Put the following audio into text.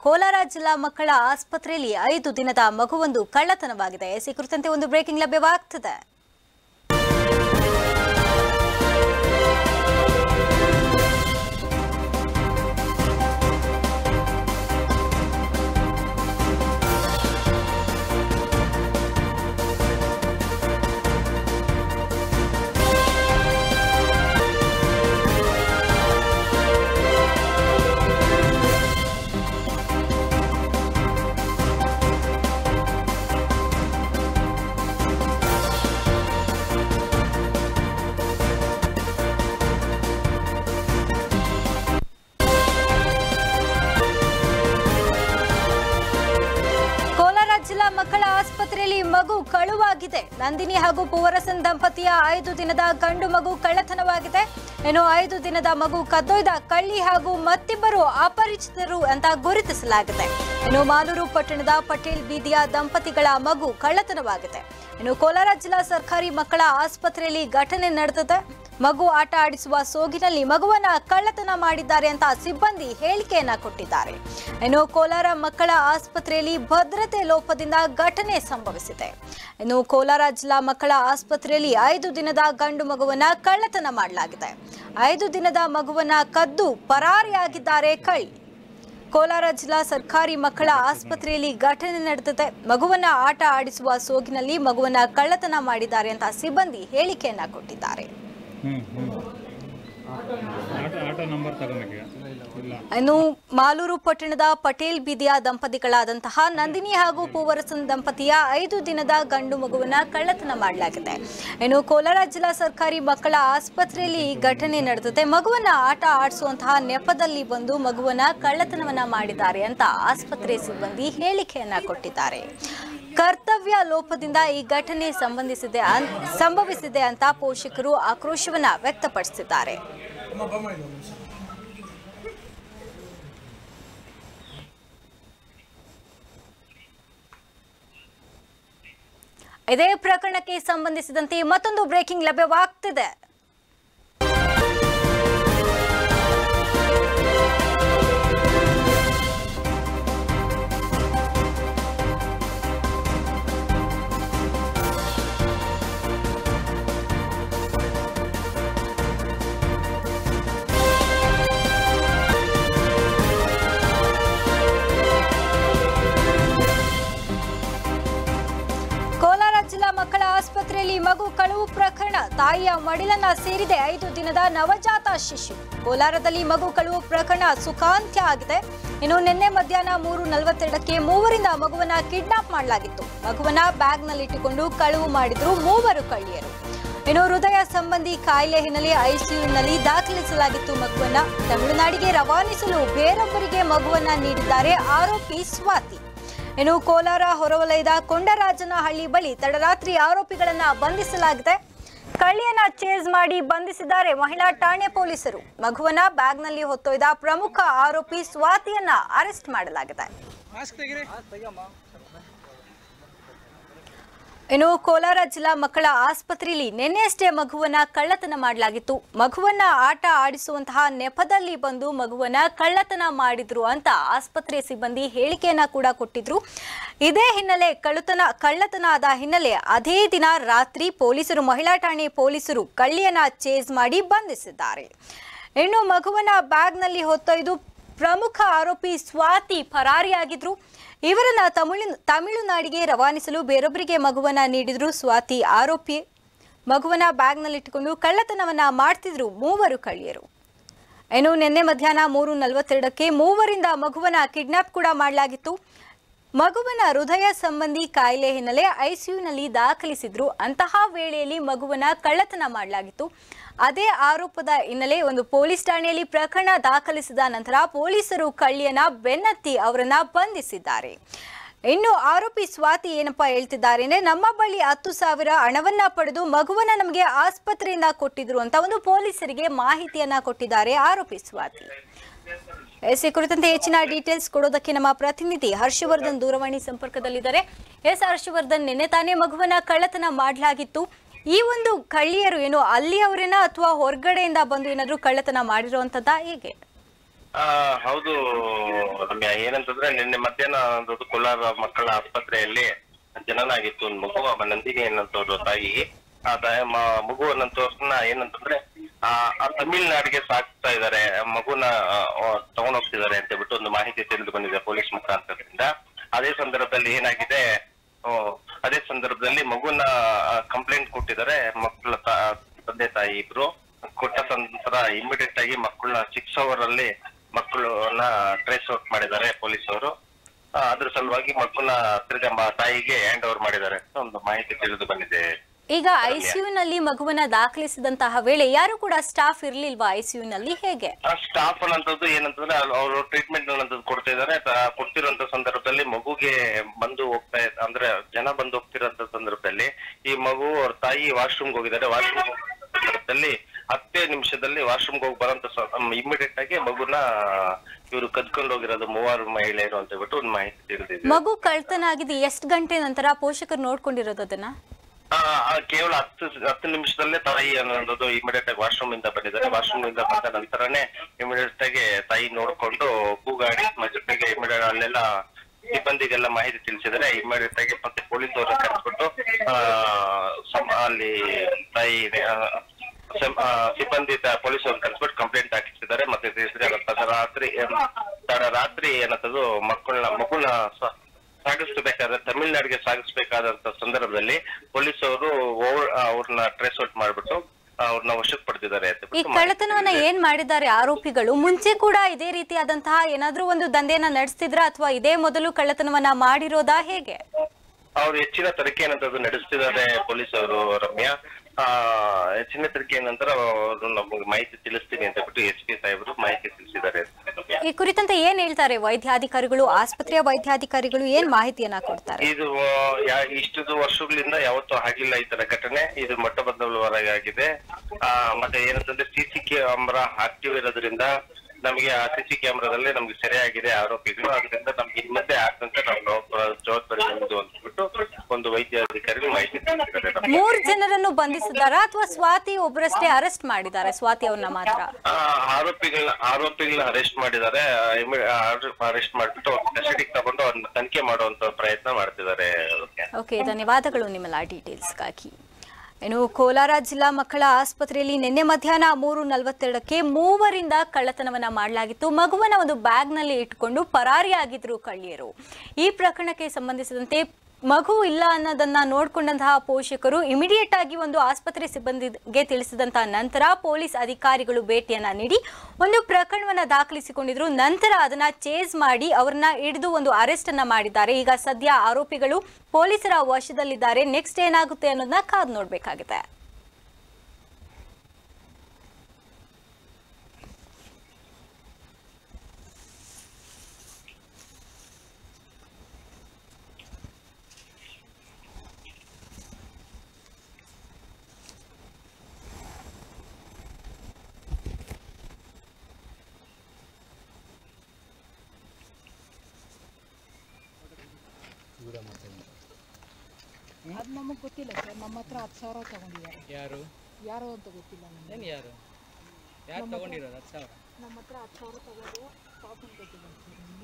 ಕೋಲಾರ ಜಿಲ್ಲಾ ಮಕ್ಕಳ ಆಸ್ಪತ್ರೆಯಲ್ಲಿ ಐದು ದಿನದ ಮಗುವೊಂದು ಕಳ್ಳತನವಾಗಿದೆ ಈ ಕುರಿತಂತೆ ಒಂದು ಬ್ರೇಕಿಂಗ್ ಲಭ್ಯವಾಗ್ತದೆ ಕೋಲಾರ ಜಿಲ್ಲಾ ಮಕ್ಕಳ ಆಸ್ಪತ್ರೆಯಲ್ಲಿ ಮಗು ಕಳುವಾಗಿದೆ ನಂದಿನಿ ಹಾಗೂ ಪೂವರಸನ್ ದಂಪತಿಯ ಐದು ದಿನದ ಗಂಡು ಮಗು ಕಳ್ಳತನವಾಗಿದೆ ಇನ್ನು ಐದು ದಿನದ ಮಗು ಕದ್ದೊಯ್ದ ಕಳ್ಳಿ ಹಾಗೂ ಮತ್ತಿಬ್ಬರು ಅಪರಿಚಿತರು ಅಂತ ಗುರುತಿಸಲಾಗಿದೆ ಇನ್ನು ಮಾಲೂರು ಪಟ್ಟಣದ ಪಟೇಲ್ ಬೀದಿಯ ದಂಪತಿಗಳ ಮಗು ಕಳ್ಳತನವಾಗಿದೆ ಇನ್ನು ಕೋಲಾರ ಜಿಲ್ಲಾ ಸರ್ಕಾರಿ ಮಕ್ಕಳ ಆಸ್ಪತ್ರೆಯಲ್ಲಿ ಘಟನೆ ನಡೆದಿದೆ ಮಗು ಆಟ ಆಡಿಸುವ ಸೋಗಿನಲ್ಲಿ ಮಗುವನ್ನ ಕಳ್ಳತನ ಮಾಡಿದ್ದಾರೆ ಅಂತ ಸಿಬ್ಬಂದಿ ಹೇಳಿಕೆಯನ್ನ ಕೊಟ್ಟಿದ್ದಾರೆ ಇನ್ನು ಕೋಲಾರ ಮಕ್ಕಳ ಆಸ್ಪತ್ರೆಯಲ್ಲಿ ಭದ್ರತೆ ಲೋಪದಿಂದ ಘಟನೆ ಸಂಭವಿಸಿದೆ ಇನ್ನು ಕೋಲಾರ ಜಿಲ್ಲಾ ಮಕ್ಕಳ ಆಸ್ಪತ್ರೆಯಲ್ಲಿ ಐದು ದಿನದ ಗಂಡು ಮಗುವನ್ನ ಕಳ್ಳತನ ಮಾಡಲಾಗಿದೆ ಐದು ದಿನದ ಮಗುವನ್ನ ಕದ್ದು ಪರಾರಿಯಾಗಿದ್ದಾರೆ ಕಳ್ಳಿ ಕೋಲಾರ ಜಿಲ್ಲಾ ಸರ್ಕಾರಿ ಮಕ್ಕಳ ಆಸ್ಪತ್ರೆಯಲ್ಲಿ ಘಟನೆ ನಡೆದಿದೆ ಮಗುವನ್ನ ಆಟ ಆಡಿಸುವ ಸೋಗಿನಲ್ಲಿ ಮಗುವನ್ನ ಕಳ್ಳತನ ಮಾಡಿದ್ದಾರೆ ಅಂತ ಸಿಬ್ಬಂದಿ ಹೇಳಿಕೆಯನ್ನ ಕೊಟ್ಟಿದ್ದಾರೆ ಹ್ಞೂ ಹ್ಞೂ ಆಟೋ ಆಟೋ ನಂಬರ್ ತಗೊಬೇಕೀಗ ಇಲ್ಲ ಇನ್ನು ಮಾಲೂರು ಪಟ್ಟಣದ ಪಟೇಲ್ ಬೀದಿಯ ದಂಪತಿಗಳಾದಂತಹ ನಂದಿನಿ ಹಾಗೂ ಪೂವರಸನ್ ದಂಪತಿಯ ಐದು ದಿನದ ಗಂಡು ಮಗುವನ್ನ ಕಳ್ಳತನ ಮಾಡಲಾಗಿದೆ ಇನ್ನು ಕೋಲಾರ ಜಿಲ್ಲಾ ಸರ್ಕಾರಿ ಮಕ್ಕಳ ಆಸ್ಪತ್ರೆಯಲ್ಲಿ ಈ ಘಟನೆ ನಡೆದಿದೆ ಮಗುವನ್ನ ಆಟ ಆಡಿಸುವಂತಹ ನೆಪದಲ್ಲಿ ಬಂದು ಮಗುವನ್ನ ಕಳ್ಳತನವನ್ನ ಮಾಡಿದ್ದಾರೆ ಅಂತ ಆಸ್ಪತ್ರೆ ಸಿಬ್ಬಂದಿ ಹೇಳಿಕೆಯನ್ನ ಕೊಟ್ಟಿದ್ದಾರೆ ಕರ್ತವ್ಯ ಲೋಪದಿಂದ ಈ ಘಟನೆ ಸಂಬಂಧಿಸಿದೆ ಅನ್- ಸಂಭವಿಸಿದೆ ಅಂತ ಪೋಷಕರು ಆಕ್ರೋಶವನ್ನ ವ್ಯಕ್ತಪಡಿಸಿದ್ದಾರೆ ಇದೇ ಪ್ರಕರಣಕ್ಕೆ ಸಂಬಂಧಿಸಿದಂತೆ ಮತ್ತೊಂದು ಬ್ರೇಕಿಂಗ್ ಲಭ್ಯವಾಗ್ತಿದೆ ಕೋಲಾರ ಜಿಲ್ಲಾ ಮಕ್ಕಳ ಆಸ್ಪತ್ರೆಯಲ್ಲಿ ಮಗು ಕಳುವು ಪ್ರಕರಣ ತಾಯಿಯ ಮಡಿಲನ್ನ ಸೇರಿದೆ ಐದು ದಿನದ ನವಜಾತ ಶಿಶು ಕೋಲಾರದಲ್ಲಿ ಮಗು ಕಳುವು ಪ್ರಕರಣ ಸುಖಾಂತ್ಯ ಆಗಿದೆ ಇನ್ನು ನಿನ್ನೆ ಮಧ್ಯಾಹ್ನ ಮೂರು ನಲವತ್ತೆರಡಕ್ಕೆ ಮೂವರಿಂದ ಮಗುವನ್ನ ಕಿಡ್ನಾಪ್ ಮಾಡಲಾಗಿತ್ತು ಮಗುವನ್ನ ಬ್ಯಾಗ್ನಲ್ಲಿಟ್ಟುಕೊಂಡು ಕಳುವು ಮಾಡಿದ್ರು ಮೂವರು ಕಳ್ಳಿಯರು ಇನ್ನು ಹೃದಯ ಸಂಬಂಧಿ ಕಾಯಿಲೆ ಹಿನ್ನೆಲೆ ಐಸಿಯುನಲ್ಲಿ ದಾಖಲಿಸಲಾಗಿತ್ತು ಮಗುವನ್ನ ತಮಿಳುನಾಡಿಗೆ ರವಾನಿಸಲು ಬೇರೊಬ್ಬರಿಗೆ ಮಗುವನ್ನ ನೀಡಿದ್ದಾರೆ ಆರೋಪಿ ಸ್ವಾತಿ ಇನ್ನು ಕೋಲಾರ ಹೊರವಲಯದ ಕೊಂಡರಾಜನಹಳ್ಳಿ ಬಳಿ ತಡರಾತ್ರಿ ಆರೋಪಿಗಳನ್ನ ಬಂಧಿಸಲಾಗಿದೆ ಕಳ್ಳಿಯನ್ನ ಚೇಸ್ ಮಾಡಿ ಬಂಧಿಸಿದ್ದಾರೆ ಮಹಿಳಾ ಠಾಣೆ ಪೊಲೀಸರು ಮಗುವನ್ನ ಬ್ಯಾಗ್ನಲ್ಲಿ ಹೊತ್ತೊಯ್ದ ಪ್ರಮುಖ ಆರೋಪಿ ಸ್ವಾತಿಯನ್ನ ಅರೆಸ್ಟ್ ಮಾಡಲಾಗಿದೆ ಇನ್ನು ಕೋಲಾರ ಜಿಲ್ಲಾ ಮಕ್ಕಳ ಆಸ್ಪತ್ರೆಯಲ್ಲಿ ನಿನ್ನೆಯಷ್ಟೇ ಮಗುವನ್ನ ಕಳ್ಳತನ ಮಾಡಲಾಗಿತ್ತು ಮಗುವನ್ನ ಆಟ ಆಡಿಸುವಂತಹ ನೆಪದಲ್ಲಿ ಬಂದು ಮಗುವನ್ನ ಕಳ್ಳತನ ಮಾಡಿದ್ರು ಅಂತ ಆಸ್ಪತ್ರೆ ಸಿಬ್ಬಂದಿ ಹೇಳಿಕೆಯನ್ನ ಕೂಡ ಕೊಟ್ಟಿದ್ರು ಇದೇ ಹಿನ್ನೆಲೆ ಕಳ್ಳತನ ಕಳ್ಳತನ ಆದ ಹಿನ್ನೆಲೆ ಅದೇ ದಿನ ರಾತ್ರಿ ಪೊಲೀಸರು ಮಹಿಳಾ ಠಾಣೆ ಪೊಲೀಸರು ಕಳ್ಳಿಯನ್ನ ಚೇಸ್ ಮಾಡಿ ಬಂಧಿಸಿದ್ದಾರೆ ಇನ್ನು ಮಗುವನ್ನ ಬ್ಯಾಗ್ನಲ್ಲಿ ಹೊತ್ತೊಯ್ದು ಪ್ರಮುಖ ಆರೋಪಿ ಸ್ವಾತಿ ಪರಾರಿಯಾಗಿದ್ರು ಇವರನ್ನ ತಮಿಳು ತಮಿಳುನಾಡಿಗೆ ರವಾನಿಸಲು ಬೇರೊಬ್ಬರಿಗೆ ಮಗುವನ್ನ ನೀಡಿದ್ರು ಸ್ವಾತಿ ಆರೋಪಿ ಮಗುವನ್ನ ಬ್ಯಾಗ್ನಲ್ಲಿಟ್ಟುಕೊಂಡು ಕಳ್ಳತನವನ್ನ ಮಾಡ್ತಿದ್ರು ಮೂವರು ಕಳ್ಳಿಯರು ಇನ್ನು ನಿನ್ನೆ ಮಧ್ಯಾಹ್ನ ಮೂರು ನಲವತ್ತೆರಡಕ್ಕೆ ಮೂವರಿಂದ ಮಗುವನ್ನ ಕಿಡ್ನಾಪ್ ಕೂಡ ಮಾಡಲಾಗಿತ್ತು ಮಗುವನ ಹೃದಯ ಸಂಬಂಧಿ ಕಾಯಿಲೆ ಹಿನ್ನೆಲೆ ಐಸಿಯುನಲ್ಲಿ ದಾಖಲಿಸಿದ್ರು ಅಂತಹ ವೇಳೆಯಲ್ಲಿ ಮಗುವನ ಕಳ್ಳತನ ಮಾಡಲಾಗಿತ್ತು ಅದೇ ಆರೋಪದ ಹಿನ್ನೆಲೆ ಒಂದು ಪೊಲೀಸ್ ಠಾಣೆಯಲ್ಲಿ ಪ್ರಕರಣ ದಾಖಲಿಸಿದ ನಂತರ ಪೊಲೀಸರು ಕಳ್ಳಿಯನ್ನ ಬೆನ್ನತ್ತಿ ಅವರನ್ನ ಬಂಧಿಸಿದ್ದಾರೆ ಇನ್ನು ಆರೋಪಿ ಸ್ವಾತಿ ಏನಪ್ಪಾ ಹೇಳ್ತಿದ್ದಾರೆ ಅಂದ್ರೆ ನಮ್ಮ ಬಳಿ ಹತ್ತು ಸಾವಿರ ಹಣವನ್ನ ಪಡೆದು ಮಗುವನ್ನ ನಮಗೆ ಆಸ್ಪತ್ರೆಯಿಂದ ಕೊಟ್ಟಿದ್ರು ಅಂತ ಒಂದು ಪೊಲೀಸರಿಗೆ ಮಾಹಿತಿಯನ್ನ ಕೊಟ್ಟಿದ್ದಾರೆ ಆರೋಪಿ ಸ್ವಾತಿ ಎಸ್ ಈ ಕುರಿತಂತೆ ಹೆಚ್ಚಿನ ಡೀಟೇಲ್ಸ್ ಕೊಡೋದಕ್ಕೆ ನಮ್ಮ ಪ್ರತಿನಿಧಿ ಹರ್ಷವರ್ಧನ್ ದೂರವಾಣಿ ಸಂಪರ್ಕದಲ್ಲಿದ್ದಾರೆ ಎಸ್ ಹರ್ಷವರ್ಧನ್ ನಿನ್ನೆ ತಾನೇ ಮಗುವನ್ನ ಕಳ್ಳತನ ಮಾಡಲಾಗಿತ್ತು ಈ ಒಂದು ಕಳ್ಳಿಯರು ಏನು ಅಲ್ಲಿಯವರೇನಾ ಅಥವಾ ಹೊರಗಡೆಯಿಂದ ಬಂದು ಏನಾದರೂ ಕಳ್ಳತನ ಮಾಡಿರುವಂತದ್ದಾ ಹೇಗೆ ಆ, ಹೌದು ರಮ್ಯಾ ಏನಂತಂದ್ರೆ ನಿನ್ನೆ ಮಧ್ಯಾಹ್ನ ಒಂದು ಕೋಲಾರ ಮಕ್ಕಳ ಆಸ್ಪತ್ರೆಯಲ್ಲಿ ಜನನ ಆಗಿತ್ತು ಒಂದು ಮಗು ಅವ ನಂದಿನಿ ಅನ್ನಂತವ್ರು ತಾಯಿ ಆ ತಾಯಿ ಮ- ಮಗು ಅನ್ನಂತವ್ರನ್ನ ಏನಂತಂದ್ರೆ ಆ ಆ ತಮಿಳ್ನಾಡಿಗೆ ಸಾಕ್ತಾ ಇದ್ದಾರೆ ಮಗುನ ತಗೊಂಡ್ ಹೋಗ್ತಿದ್ದಾರೆ ಅಂತ ಹೇಳ್ಬಿಟ್ಟು ಒಂದು ಮಾಹಿತಿ ತಿಳಿದು ಬಂದಿದೆ ಪೊಲೀಸ್ ಮುಖಾಂತರದಿಂದ ಅದೇ ಸಂದರ್ಭದಲ್ಲಿ ಏನಾಗಿದೆ ಆ, ಅದೇ ಸಂದರ್ಭದಲ್ಲಿ ಮಗುನ ಕಂಪ್ಲೇಂಟ್ ಕೊಟ್ಟಿದ್ದಾರೆ ಮಕ್ಕಳ ತಾ- ತಂದೆ ತಾಯಿ ಇಬ್ರು ಕೊಟ್ಟ ನಂತರ ಇಮಿಡಿಯೇಟ್ ಆಗಿ ಮಕ್ಕಳನ್ನ ಸಿಕ್ಸ್ ಅವರ್ ಅಲ್ಲಿ ಮಕ್ಕಳನ್ನ ಟ್ರೇಸ್ ಔಟ್ ಮಾಡಿದ್ದಾರೆ ಪೊಲೀಸರು ಆ, ಅದ್ರ ಸಲುವಾಗಿ ಮಕ್ಕಳನ್ನ ತಿರ್ಗಾ ಮ- ತಾಯಿಗೆ ಹ್ಯಾಂಡ್ ಓವರ್ ಮಾಡಿದ್ದಾರೆ ಅಂತ ಒಂದು ಮಾಹಿತಿ ತಿಳಿದು ಬಂದಿದೆ ಈಗ ಐಸಿಯುನಲ್ಲಿ ಮಗುವನ್ನ ದಾಖಲಿಸಿದಂತಹ ವೇಳೆ ಯಾರು ಕೂಡ ಸ್ಟಾಫ್ ಇರ್ಲಿಲ್ವಾ ಐಸಿಯುನಲ್ಲಿ ಹೇಗೆ ಸ್ಟಾಫ್ ಅನ್ನೋಂಥದ್ದು ಏನಂತಂದ್ರೆ ಅವರು ಟ್ರೀಟ್ಮೆಂಟ್ ಅನ್ನೋಂಥದ್ದು ಕೊಡ್ತಾ ಇದಾರೆ ತ- ಕೊಡ್ತಿರೋಂಥ ಸಂದರ್ಭದಲ್ಲಿ ಮಗುಗೆ ಬಂದು ಹೋಗ್ತಾ ಇದ್- ಅಂದ್ರೆ ಜನ ಬಂದು ಹೋಗ್ತಿರೋಂಥ ಸಂದರ್ಭದಲ್ಲಿ ಈ ಮಗು ಅವ್ರ ತಾಯಿ ವಾಶ್ರೂಮ್ಗೆ ಹೋಗಿದ್ದಾರೆ ವಾಶ್ರೂಮ್ ಸಂದರ್ಭದಲ್ಲಿ ಹತ್ತೇ ನಿಮಿಷದಲ್ಲಿ ವಾಶ್ರೂಮ್ಗೆ ಹೋಗಿ ಬರೋಂಥ ಇಮಿಡಿಯೇಟ್ ಆಗಿ ಮಗುನ ಇವರು ಕದ್ಕೊಂಡು ಹೋಗಿರೋದು ಮೂವರು ಮಹಿಳೆಯರು ಅಂತ ಹೇಳ್ಬಿಟ್ಟು ಒಂದು ಮಾಹಿತಿ ತಿಳಿದಿದೆ ಮಗು ಕಳ್ತನ ಆಗಿದೆ ಎಷ್ಟು ಗಂಟೆ ನಂತರ ಪೋಷಕರು ನೋಡ್ಕೊಂಡಿರೋದು ಅದನ್ನ ಆ, ಆ, ಕೇವಲ ಹತ್ತು ಹತ್ತು ನಿಮಿಷದಲ್ಲೇ ತಾಯಿ ಅನ್ನೋದು ಇಮಿಡಿಯೇಟ್ ಆಗಿ ವಾಶ್ರೂಮ್ ಇಂದ ಬಂದಿದ್ದಾರೆ ವಾಶ್ರೂಮ್ ಇಂದ ಬಂದ ನಂತರನೇ ಇಮಿಡಿಯೇಟ್ ಆಗಿ ತಾಯಿ ನೋಡ್ಕೊಂಡು ಕೂಗಾಡಿ ಮ- ಜೊತೆಗೆ ಇಮಿಡಿಯೇಟ್ ಅಲ್ಲೆಲ್ಲ ಸಿಬ್ಬಂದಿಗೆಲ್ಲ ಮಾಹಿತಿ ತಿಳಿಸಿದರೆ ಇಮಿಡಿಯೇಟ್ ಆಗಿ ಮತ್ತೆ ಪೊಲೀಸ್ ಅವ್ರನ್ನ ಕರೆಸ್ಬಿಟ್ಟು ಆ, ಸಮ- ಅಲ್ಲಿ ತಾಯಿ ಆ, ಸಂ- ಆ, ಸಿಬ್ಬಂದಿ ಪೊಲೀಸ್ ಅವ್ರನ್ನ ಕರೆಸ್ಬಿಟ್ಟು ಕಂಪ್ಲೇಂಟ್ ಹಾಕಿಸಿದ್ದಾರೆ ಮತ್ತೆ ತಿರ್ಗಾ ತಡರಾತ್ರಿ ತಡರಾತ್ರಿ ಏನಂತದ್ದು ಮಕ್ಕಳನ್ನ ಮಗುನ ಸ- ಸಾಗಿಸ್ಬೇಕಾದ್ರೆ ತಮಿಳ್ನಾಡಿಗೆ ಸಾಗಿಸ್ಬೇಕಾದಂತ ಸಂದರ್ಭದಲ್ಲಿ ಪೊಲೀಸ್ ಅವರು ಅವ್ರನ್ನ ಟ್ರೇಸ್ ಔಟ್ ಮಾಡ್ಬಿಟ್ಟು ಅವ್ರನ್ನ ವಶಕ್ಕೆ ಪಡೆದಿದ್ದಾರೆ ಅಂತ ಈ ಬಿಟ್ಟು ಮಾಹಿತಿ ಕಳ್ಳತನವನ್ನ ತಿಳಿದಿದೆ. ಏನ್ ಮಾಡಿದ್ದಾರೆ ಆರೋಪಿಗಳು ಮುಂಚೆ ಕೂಡ ಇದೇ ರೀತಿಯಾದಂತಹ ಏನಾದ್ರೂ ಒಂದು ದಂಧೆಯನ್ನ ನಡೆಸ್ತಿದ್ರ ಅಥವಾ ಇದೇ ಮೊದಲು ಕಳ್ಳತನವನ್ನ ಮಾಡಿರೋದಾ ಹೇಗೆ ಅವ್ರು ಹೆಚ್ಚಿನ ತನಿಖೆ ಏನಂತದ್ದು ನಡೆಸ್ತಿದ್ದಾರೆ ಪೊಲೀಸ್ ಅವರು ರಮ್ಯಾ ಆ ಹೆಚ್ಚಿನ ತನಿಖೆ ನಂತರ ಅವರು ನಮಗೆ ಮಾಹಿತಿ ತಿಳಿಸ್ತೀನಿ ಅಂತ ಬಿಟ್ಟು ಎಸ್ ಪಿ ಸಾಹೇಬರು ಮಾಹಿತಿ ತಿಳಿಸಿದ್ದಾರೆ ಈ ಕುರಿತಂತೆ ಏನ್ ಹೇಳ್ತಾರೆ ವೈದ್ಯಾಧಿಕಾರಿಗಳು ಆಸ್ಪತ್ರೆಯ ವೈದ್ಯಾಧಿಕಾರಿಗಳು ಏನ್ ಮಾಹಿತಿಯನ್ನ ಕೊಡ್ತಾರೆ ಇದು ಯಾ- ಇಷ್ಟು ವರ್ಷಗಳಿಂದ ಯಾವತ್ತೂ ಆಗಿಲ್ಲ ಈ ತರ ಘಟನೆ ಇದು ಮೊಟ್ಟ ಮೊದಲ ಆಗಿದೆ ಆ, ಮತ್ತೆ ಏನಂತಂದ್ರೆ ಸಿ ಸಿ ಕ್ಯಾಮ್ರಾ ಆಕ್ಟಿವ್ ಇರೋದ್ರಿಂದ ನಮಗೆ ಆ ಸಿ ಸಿ ಕ್ಯಾಮ್ರಾದಲ್ಲಿ ನಮ್ಗೆ ಸೆರೆಯಾಗಿದೆ ಆರೋಪಿಗಳು ಅದರಿಂದ ನಮ್ಗೆ ಇನ್ಮುಂದೆ ಆಗದಂತೆ ನಾವು ಜವಾಬ್ದಾರಿ ನಮ್ದು ಅಂದ್ಬಿಟ್ಟು ಒಂದು ವೈದ್ಯಾಧಿಕಾರಿಗಳು ಮಾಹಿತಿ ತಿಳಿಸಿದ್ದಾರೆ ನಮ್ಗೆ. ಮೂರ್ ಜನರನ್ನು ಬಂಧಿಸಿದಾರಾ ಅಥವಾ ಸ್ವಾತಿ ಒಬ್ಬರಷ್ಟೇ ಅರೆಸ್ಟ್ ಮಾಡಿದ್ದಾರೆ ಸ್ವಾತಿ ಅವ್ರನ್ನ ಮಾತ್ರ ಆ, ಆರೋಪಿಗಳನ್ನ ಆರೋಪಿಗಳನ್ನ ಅರೆಸ್ಟ್ ಮಾಡಿದ್ದಾರೆ ಅರೆಸ್ಟ್ ಮಾಡ್ಬಿಟ್ಟು ಕಸ್ಟಡಿಗೆ ತಗೊಂಡು ಅವ್ರನ್ನ ತನಿಖೆ ಮಾಡುವಂತ ಪ್ರಯತ್ನ ಮಾಡ್ತಿದ್ದಾರೆ ಅದಕ್ಕೆ ಓಕೆ ಧನ್ಯವಾದಗಳು ನಿಮ್ಮೆಲ್ಲ ಡೀಟೇಲ್ಸ್ಗಾಗಿ ಇನ್ನು ಕೋಲಾರ ಜಿಲ್ಲಾ ಮಕ್ಕಳ ಆಸ್ಪತ್ರೆಯಲ್ಲಿ ನಿನ್ನೆ ಮಧ್ಯಾಹ್ನ ಮೂರು ನಲವತ್ತೆರಡಕ್ಕೆ ಮೂವರಿಂದ ಕಳ್ಳತನವನ್ನ ಮಾಡಲಾಗಿತ್ತು ಮಗುವನ್ನ ಒಂದು ಬ್ಯಾಗ್ನಲ್ಲಿ ಇಟ್ಕೊಂಡು ಪರಾರಿಯಾಗಿದ್ರು ಕಳ್ಳಿಯರು ಈ ಪ್ರಕರಣಕ್ಕೆ ಸಂಬಂಧಿಸಿದಂತೆ ಮಗು ಇಲ್ಲ ಅನ್ನೋದನ್ನ ನೋಡ್ಕೊಂಡಂತಹ ಪೋಷಕರು ಇಮಿಡಿಯೇಟ್ ಆಗಿ ಒಂದು ಆಸ್ಪತ್ರೆ ಸಿಬ್ಬಂದಿಗೆ ತಿಳಿಸಿದಂತಹ ನಂತರ ಪೊಲೀಸ್ ಅಧಿಕಾರಿಗಳು ಭೇಟಿಯನ್ನ ನೀಡಿ ಒಂದು ಪ್ರಕರಣವನ್ನ ದಾಖಲಿಸಿಕೊಂಡಿದ್ರು ನಂತರ ಅದನ್ನ ಚೇಸ್ ಮಾಡಿ ಅವರನ್ನ ಹಿಡಿದು ಒಂದು ಅರೆಸ್ಟ್ ಅನ್ನ ಮಾಡಿದ್ದಾರೆ ಈಗ ಸದ್ಯ ಆರೋಪಿಗಳು ಪೊಲೀಸರ ವಶದಲ್ಲಿದ್ದಾರೆ ನೆಕ್ಸ್ಟ್ ಏನಾಗುತ್ತೆ ಅನ್ನೋದನ್ನ ಕಾದು ನೋಡ್ಬೇಕಾಗಿದೆ ಅದು ನಮಗೆ ಗೊತ್ತಿಲ್ಲ ಸರ್ ನಮ್ಮ ಹತ್ರ ಹತ್ತು ಸಾವಿರ ತಗೊಂಡಿದ್ದಾರೆ ಯಾರು ಯಾರು ಅಂತ ಗೊತ್ತಿಲ್ಲ ನಮಗೆ ಏನು ಯಾರು ಯಾರು ತಗೊಂಡಿರೋದು ಹತ್ತು ಸಾವಿರ ನಮ್ಮ ಹತ್ರ ಹತ್ತು ಸಾವಿರ ತಗೊಂಡು ಪಾಪನ್ ಗೊತ್ತಿಲ್ಲ ಸರ್